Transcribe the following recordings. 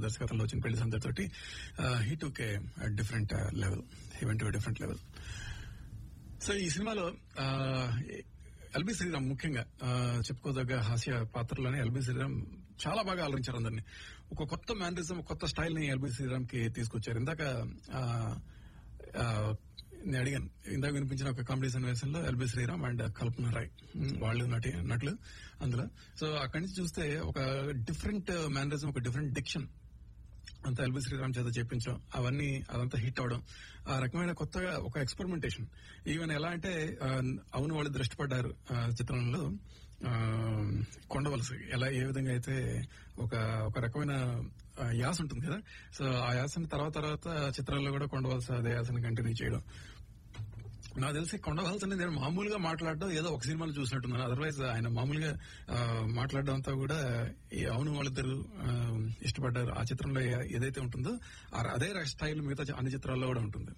దర్శకత్వంలో వచ్చిన పెళ్లి సందడి తోటి he took a different level he went to different level so ఈ సినిమాలో ఎల్బి శ్రీరామ్ ముఖ్యంగా ఆ, చెప్పుకోదగ్గ హాస్య పాత్రలోనే ఎల్బి శ్రీరామ్ చాలా బాగా ఆలోచించారు అందరినీ ఒక కొత్త మేనరిజం కొత్త స్టైల్ ని ఎల్బి శ్రీరామ్ కి తీసుకొచ్చారు ఇందాక ఆ, ఆ, నేను అడిగాను ఇందాక వినిపించిన ఒక కామెడీ సన్నివేశంలో L B Sriram and Kalpana Rai um, వాళ్ళు నటి నటులు అందులో సో అక్కడి నుంచి చూస్తే ఒక డిఫరెంట్ మేనరిజం ఒక డిఫరెంట్ డిక్షన్ అంత ఎల్బి శ్రీరామ్ చేత చెప్పించడం అవన్నీ అదంతా హిట్ అవడం ఆ రకమైన కొత్తగా ఒక ఎక్స్పెరిమెంటేషన్ ఈవెన్ ఎలా అంటే ఆ, అవును వాళ్ళు దృష్టి పడ్డారు ఆ, చిత్రంలో ఆ, కొండవలస ఎలా ఏ విధంగా అయితే ఒక ఒక రకమైన ఆ, యాస ఉంటుంది కదా సో ఆ యాసని తర్వాత తర్వాత చిత్రాల్లో కూడా కొండవలస అదే యాసని కంటిన్యూ చేయడం నాకు తెలిసి కొండవలస అనేది నేను మామూలుగా మాట్లాడడం ఏదో ఒక సినిమాలో చూసినట్టున్నాను అదర్వైజ్ ఆయన మామూలుగా ఆ, మాట్లాడడం అంతా కూడా ఈ అవును వాళ్ళిద్దరు ఆ, ఇష్టపడ్డారు ఆ చిత్రంలో ఏ- ఏదైతే ఉంటుందో ఆ- అదే స్టైల్ మిగతా అన్ని చిత్రాల్లో కూడా ఉంటుంది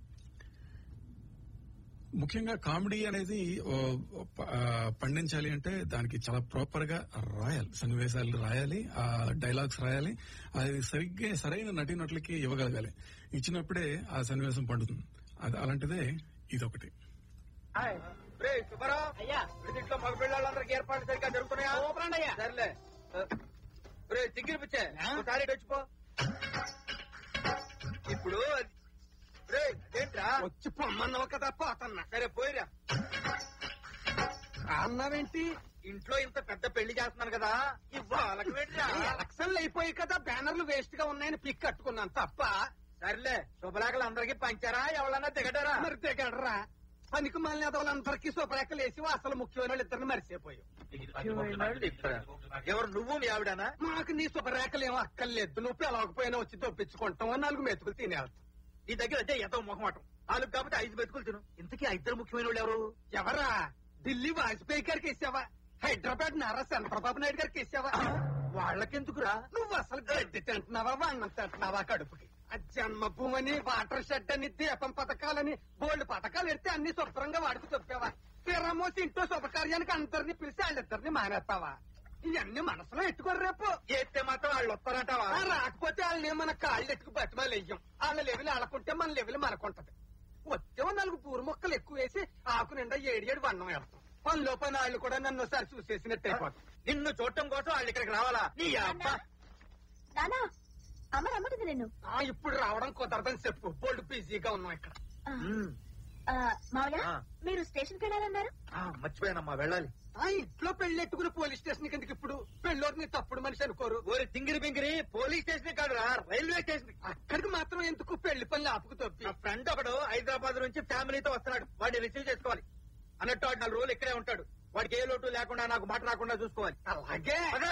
ముఖ్యంగా కామెడీ అనేది ఓ, ఓ, ప- ఆ, పండించాలి అంటే దానికి చాలా ప్రాపర్ గా రాయాలి సన్నివేశాలు రాయాలి ఆ డైలాగ్స్ రాయాలి అది సరిగ్గా సరైన నటీనటులకి ఇవ్వగలగాలి ఇచ్చినప్పుడే ఆ సన్నివేశం పండుతుంది అది అలాంటిదే ఇదొకటి రే సుబ్బారావు అయ్యా ఇంట్లో మగ పిల్లలందరికి ఏర్పాట్లు సరిగ్గా జరుగుతున్నాయా సూపరండి అయ్యా. సర్లే రే చిగ్గిరి పిచ్చే ఆ? ఒకసారి ఇటు వచ్చిపో ఇప్పుడు రే ఏంట్రా వచ్చి పొమ్మన్నావు కదా పోతన్నా సరే పోయిరా అన్నావేంటి ఇంట్లో ఇంత పెద్ద పెళ్లి చేస్తున్నాను కదా ఇవ్వాలకు ఏంట్రా ఎలక్షన్లు అయిపోయి కదా బ్యానర్లు వేస్ట్ గా ఉన్నాయని పిక్ కట్టుకున్నాను తప్ప సర్లే శుభలేఖలు అందరికి పంచారా ఎవరన్నా దిగడారా మరి దిగడరా పనికి మళ్ళీ వాళ్ళందరికీ శుభ్రేఖలు వేసి అసలు ముఖ్యమైన వాళ్ళు ఇద్దరిని మరిసిపోయావు ఎవరు నువ్వు మీ ఆవిడనా మాకు నీ శుభ్రేఖలు ఏమో అక్కర్లేదు నువ్వు పిలవకపోయినా వచ్చి దొప్పించుకుంటాం నాలుగు మెతుకులు తినేస్తాం నీ దగ్గర అదే ఎంతో మొహమాటం నాలుగు కాబట్టి ఐదు బతుకులు తిను ఇంతకీ ఆ ఇద్దరు ముఖ్యమైన వాళ్ళు ఎవరు ఎవరా ఢిల్లీ వాజ్పేయి గారికి ఇచ్చావా హైదరాబాద్ నారా చంద్రబాబు నాయుడు గారికి ఇచ్చావా వాళ్ళకెందుకురా నువ్వు అసలు గడ్డి తింటున్నావా వన్నం తింటున్నావా కడుపుకి ఆ జన్మభూమని వాటర్ షెడ్ అని దీపం పథకాలని బోల్డ్ పథకాలు ఎడితే అన్ని శుభ్రంగా వాడికి చెప్పావా తీరమోసి ఇంట్లో శుభకార్యానికి అందరినీ పిలిచి వాళ్ళిద్దరిని మానేస్తావా ఇవన్నీ మనసులో ఎట్టుకోరు రేపు చేస్తే మాత్రం వాళ్ళు వస్తారంటావా ఆ రాకపోతే వాళ్ళని మన కాళ్ళు ఎట్టుకు బతిమాలు వెయ్యం వాళ్ళ లెవెల్ ఆడకుంటే మన లెవెల్ మనకుంటది వచ్చే నాలుగు పూరు మొక్కలు ఎక్కువ వేసి ఆకు నిండా ఏడు ఏడు వన్నం వేస్తాం పనిలో పని వాళ్ళు కూడా నన్ను ఒకసారి చూసేసినట్టు అయిపోతాం నిన్ను చూడటం కోసం వాళ్ళు ఇక్కడికి రావాలా నీ అబ్బా నానా అమ్మ రమ్మంటుంది నేను ఆ, ఇప్పుడు రావడం కుదరదని చెప్పు బోల్డ్ బిజీగా ఉన్నాం ఇక్కడ ఆ, ఉమ్. ఆ, మావయ్య ఆ. మీరు స్టేషన్కి వెళ్ళాలన్నారు ఆ, మర్చిపోయానమ్మా వెళ్ళాలి ఆ ఇంట్లో పెళ్ళెట్టుకుని పోలీస్ స్టేషన్ కిందకి ఇప్పుడు పెళ్ళోరిని తప్పుడు మనిషి అనుకోరు ఓరి తింగిరి బింగిరి పోలీస్ స్టేషన్ కాదురా రైల్వే స్టేషన్ అక్కడికి మాత్రం ఎందుకు పెళ్లి పనులు ఆపుకు తప్పి నా ఫ్రెండ్ ఒకడు హైదరాబాద్ నుంచి ఫ్యామిలీతో వస్తున్నాడు వాడిని రిసీవ్ చేసుకోవాలి అన్నట్టు వాడు నాలుగు రోజులు ఇక్కడే ఉంటాడు వాడికి ఏ లోటు లేకుండా నాకు మాట రాకుండా చూసుకోవాలి అలాగే పద.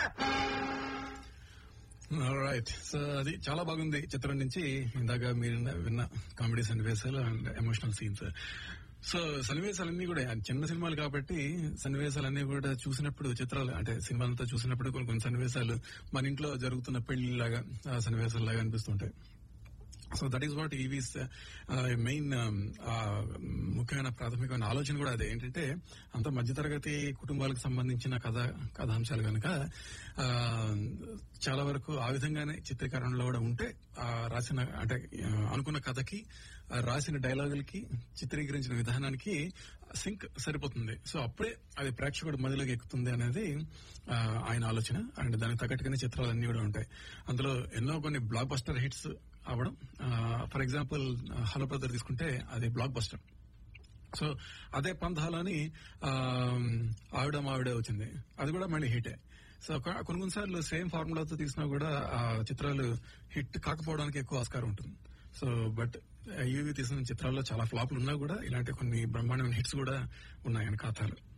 రైట్ సో అది చాలా బాగుంది చిత్రం నుంచి ఇందాక మీరు విన్న కామెడీ సన్నివేశాలు అండ్ ఎమోషనల్ సీన్స్ సో సన్నివేశాలన్నీ కూడా చిన్న సినిమాలు కాబట్టి సన్నివేశాలన్నీ కూడా చూసినప్పుడు చిత్రాలు అంటే సినిమాలతో చూసినప్పుడు కొన్ని కొన్ని సన్నివేశాలు మన ఇంట్లో జరుగుతున్న పెళ్లిలాగా ఆ సన్నివేశాలు లాగా అనిపిస్తుంటాయి సో దట్ ఈస్ వాట్ ఈవీస్ మెయిన్ ముఖ్యమైన ప్రాథమికమైన ఆలోచన కూడా అదే ఏంటంటే అంత మధ్యతరగతి కుటుంబాలకు సంబంధించిన కథ కథాంశాలు కనుక ఆ, చాలా వరకు ఆ విధంగానే చిత్రీకరణలో కూడా ఉంటే ఆ రాసిన అంటే ఆ, అనుకున్న కథకి ఆ రాసిన డైలాగులకి చిత్రీకరించిన విధానానికి సింక్ సరిపోతుంది సో అప్పుడే అది ప్రేక్షకుడు మదిలోకి ఎక్కుతుంది అనేది ఆ, ఆయన ఆలోచన అండ్ దానికి తగ్గట్టుగానే చిత్రాలు అన్ని కూడా ఉంటాయి అందులో ఎన్నో కొన్ని బ్లాక్ బస్టర్ హిట్స్ అవ్వడం ఫర్ ఎగ్జాంపుల్ హలో బ్రదర్ తీసుకుంటే అది బ్లాక్ బస్టర్ సో అదే పంథాలోని ఆ, ఆవిడ మావిడే వచ్చింది అది కూడా మళ్ళీ హిటే సో కొ- కొన్ని కొన్నిసార్లు సేమ్ ఫార్ములాతో తీసినా కూడా ఆ చిత్రాలు హిట్ కాకపోవడానికి ఎక్కువ ఆస్కారం ఉంటుంది సో బట్ యూవీ తీసిన చిత్రాల్లో చాలా ఫ్లాప్లు ఉన్నా కూడా ఇలాంటి కొన్ని బ్రహ్మాండమైన హిట్స్ కూడా ఉన్నాయని ఖాతాలు